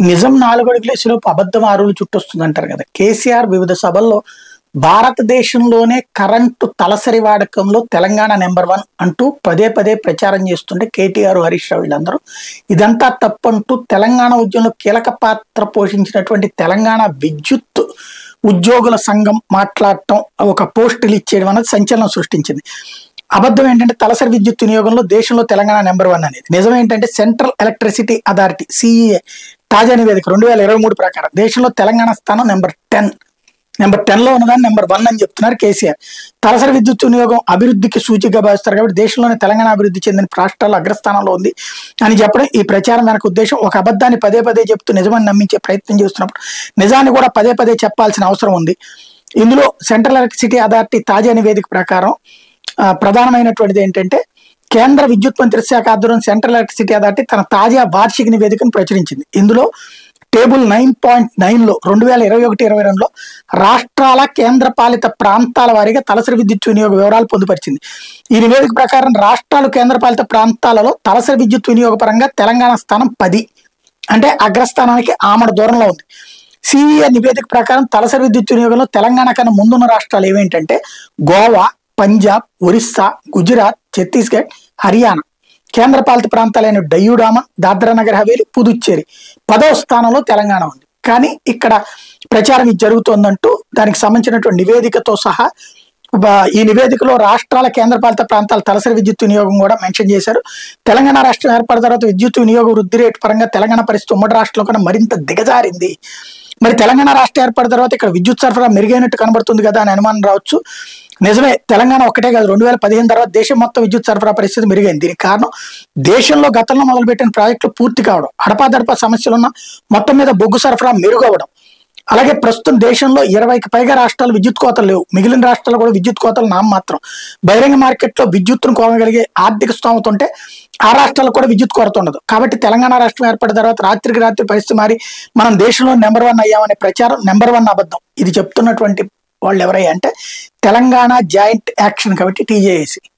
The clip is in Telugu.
నిజం నాలుగు అడుగులేసిలోపు అబద్ధం ఆరులు చుట్టొస్తుంది అంటారు కదా కేసీఆర్ వివిధ సభల్లో భారతదేశంలోనే కరెంటు తలసరి వాడకంలో తెలంగాణ నెంబర్ వన్ అంటూ పదే పదే ప్రచారం చేస్తుంటే కేటీఆర్ హరీష్ రావు వీళ్ళందరూ ఇదంతా తప్పంటూ తెలంగాణ ఉద్యమంలో కీలక పాత్ర పోషించినటువంటి తెలంగాణ విద్యుత్ ఉద్యోగుల సంఘం మాట్లాడటం ఒక పోస్ట్ రిలీజ్ చేయడం అనేది సంచలనం సృష్టించింది అబద్ధం ఏంటంటే తలసరి విద్యుత్ వినియోగంలో దేశంలో తెలంగాణ నెంబర్ వన్ అనేది నిజం ఏంటంటే సెంట్రల్ ఎలక్ట్రిసిటీ అథారిటీ సిఈఏ తాజా నివేదిక రెండు వేల ఇరవై మూడు ప్రకారం దేశంలో తెలంగాణ స్థానం నెంబర్ టెన్ నెంబర్ టెన్ లో ఉన్నదాన్ని నెంబర్ వన్ అని చెప్తున్నారు కేసీఆర్ తలసరి విద్యుత్ వినియోగం అభివృద్ధికి సూచికగా భావిస్తారు కాబట్టి దేశంలోనే తెలంగాణ అభివృద్ధి చెందిన రాష్ట్రాల్లో అగ్రస్థానంలో ఉంది అని చెప్పడం ఈ ప్రచారం వెనక ఉద్దేశం ఒక అబద్ధాన్ని పదే పదే చెప్తూ నిజమని నమ్మించే ప్రయత్నం చేస్తున్నప్పుడు నిజాన్ని కూడా పదే పదే చెప్పాల్సిన అవసరం ఉంది ఇందులో సెంట్రల్ ఎలక్ట్రిసిటీ అథారిటీ తాజా నివేదిక ప్రకారం ఆ, ప్రధానమైనటువంటిది ఏంటంటే కేంద్ర విద్యుత్ మంత్రిత్వ శాఖ ఆధ్వర్యం సెంట్రల్ ఎలక్ట్రిసిటీ అథారిటీ తన తాజా వార్షిక నివేదికను ప్రచురించింది ఇందులో టేబుల్ నైన్ పాయింట్ నైన్ లో రెండు వేల ఇరవై ఒకటి ఇరవై రెండులో రాష్ట్రాల కేంద్ర పాలిత ప్రాంతాల వారీగా తలసరి విద్యుత్ వినియోగ వివరాలు పొందుపరిచింది ఈ నివేదిక ప్రకారం రాష్ట్రాలు కేంద్ర పాలిత ప్రాంతాలలో తలసరి విద్యుత్ వినియోగ పరంగా తెలంగాణ స్థానం పది అంటే అగ్రస్థానానికి ఆమడ దూరంలో ఉంది సిఈఏ నివేదిక ప్రకారం తలసరి విద్యుత్ వినియోగంలో తెలంగాణ కన్నా ముందున్న రాష్ట్రాలు ఏవేంటంటే గోవా పంజాబ్ ఒరిస్సా గుజరాత్ ఛత్తీస్గఢ్ హర్యానా కేంద్ర పాలిత ప్రాంతాలైన డయ్యూడామన్ దాద్రా నగర్ హవేలీ పుదుచ్చేరి పదవ స్థానంలో తెలంగాణ ఉంది కానీ ఇక్కడ ప్రచారం ఇది జరుగుతోందంటూ దానికి సంబంధించినటువంటి నివేదికతో సహా బ- ఈ నివేదికలో రాష్ట్రాల కేంద్ర పాలిత ప్రాంతాల తలసరి విద్యుత్ వినియోగం కూడా మెన్షన్ చేశారు తెలంగాణ రాష్ట్రం ఏర్పడిన తర్వాత విద్యుత్ వినియోగ వృద్ధి రేటు పరంగా తెలంగాణ పరిస్థితి ఉమ్మడి రాష్ట్రంలో కన్నా మరింత దిగజారింది మరి తెలంగాణ రాష్ట్రం ఏర్పడిన తర్వాత ఇక్కడ విద్యుత్ సరఫరా మెరుగైనట్టు కనబడుతుంది కదా అని అనుమానం రావచ్చు నిజమే తెలంగాణ ఒక్కటే కాదు రెండు వేల పదిహేను తర్వాత దేశం మొత్తం విద్యుత్ సరఫరా పరిస్థితి మెరుగైంది దీనికి కారణం దేశంలో గతంలో మొదలుపెట్టిన ప్రాజెక్టులు పూర్తి కావడం అడపాదడపా సమస్యలున్న మొత్తం మీద బొగ్గు సరఫరా మెరుగవడం అలాగే ప్రస్తుతం దేశంలో ఇరవైకి పైగా రాష్ట్రాలు విద్యుత్ కోతలు లేవు మిగిలిన రాష్ట్రాలు కూడా విద్యుత్ కోతలు నామమాత్రం బహిరంగ మార్కెట్లో విద్యుత్తును కోనగలిగే ఆర్థిక స్తోమత ఉంటే ఆ రాష్ట్రాలకు కూడా విద్యుత్ కొరత ఉండదు కాబట్టి తెలంగాణ రాష్ట్రం ఏర్పడిన తర్వాత రాత్రికి రాత్రి పరిస్థితి మారి మనం దేశంలో నెంబర్ వన్ అయ్యామనే ప్రచారం నెంబర్ వన్ అబద్ధం ఇది చెప్తున్నటువంటి వాళ్ళు ఎవరయ్యా అంటే తెలంగాణ జాయింట్ యాక్షన్ కాబట్టి టీజేఏసీ